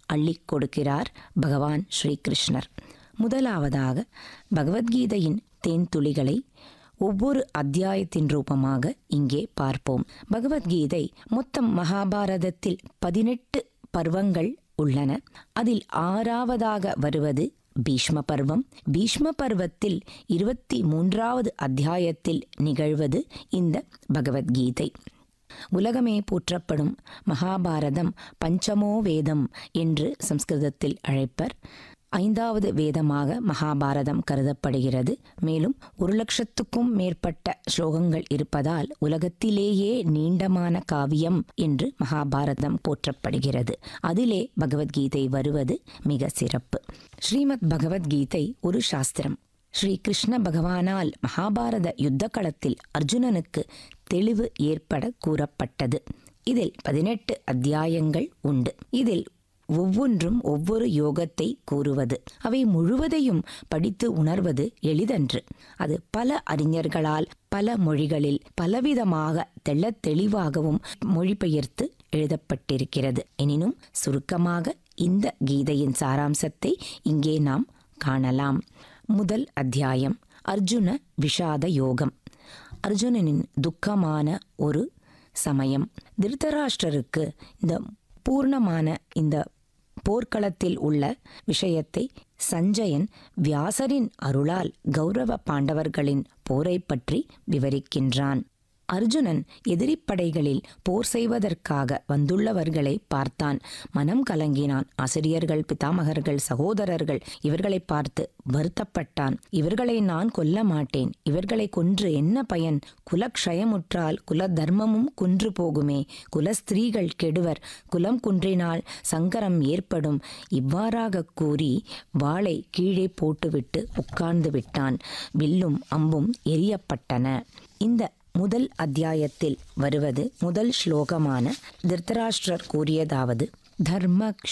அள்ளிக் கொடுக்கிறார் பகவான் ஸ்ரீகிருஷ்ணர் முதலாவதாக பகவத்கீதையின் தேன்துளிகளை ஒவ்வொரு அத்தியாயத்தின் ரூபமாக இங்கே பார்ப்போம் பகவத்கீதை மொத்தம் மகாபாரதத்தில் பதினெட்டு பர்வங்கள் உள்ளன அதில் ஆறாவதாக வருவது பீஷ்ம பர்வம் பீஷ்ம பர்வத்தில் இருபத்தி மூன்றாவது அத்தியாயத்தில் நிகழ்வது இந்த பகவத்கீதை உலகமே போற்றப்படும் மகாபாரதம் பஞ்சமோ வேதம் என்று சம்ஸ்கிருதத்தில் அழைப்பர் ஐந்தாவது வேதமாக மகாபாரதம் கருதப்படுகிறது மேலும் ஒரு லட்சத்துக்கும் மேற்பட்ட ஸ்லோகங்கள் இருப்பதால் உலகத்திலேயே நீண்டமான காவியம் என்று மகாபாரதம் போற்றப்படுகிறது அதிலே பகவத்கீதை வருவது மிக சிறப்பு ஸ்ரீமத் பகவத்கீதை ஒரு சாஸ்திரம் ஸ்ரீ கிருஷ்ண பகவானால் மகாபாரத யுத்த களத்தில் அர்ஜுனனுக்கு தெளிவு ஏற்பட கூறப்பட்டது இதில் பதினெட்டு அத்தியாயங்கள் உண்டு இதில் ஒவ்வொன்றும் ஒவ்வொரு யோகத்தை கூறுவது அவை முழுவதையும் படித்து உணர்வது எளிதன்று அது பல அறிஞர்களால் பல மொழிகளில் பலவிதமாக தெள்ளத் தெளிவாகவும் மொழிபெயர்த்து எழுதப்பட்டிருக்கிறது எனினும் சுருக்கமாக இந்த கீதையின் சாராம்சத்தை இங்கே நாம் காணலாம் முதல் அத்தியாயம் அர்ஜுன விஷாத யோகம் அர்ஜுனனின் துக்கமான ஒரு சமயம் திருதராஷ்டருக்கு இந்த பூர்ணமான இந்த போர்க்களத்தில் உள்ள விஷயத்தை சஞ்சயன் வியாசரின் அருளால் கௌரவ பாண்டவர்களின் போரை பற்றி விவரிக்கின்றான் அர்ஜுனன் எதிரிப்படைகளில் போர் செய்வதற்காக வந்துள்ளவர்களை பார்த்தான் மனம் கலங்கினான் ஆசிரியர்கள் பிதாமகர்கள் சகோதரர்கள் இவர்களை பார்த்து வருத்தப்பட்டான் இவர்களை நான் கொல்ல மாட்டேன் இவர்களை கொன்று என்ன பயன் குலக்ஷயமுற்றால் குல தர்மமும் குன்று போகுமே குலஸ்திரீகள் கெடுவர் குலம் குன்றினால் சங்கரம் ஏற்படும் இவ்வாறாக கூறி வாளை கீழே போட்டுவிட்டு உட்கார்ந்து விட்டான் வில்லும் அம்பும் எரியப்பட்டன இந்த முதல் அத்தியாயத்தில் வருவது முதல் ஸ்லோகமான திருத்தராஷ்டிரர் கூறியதாவது தர்ம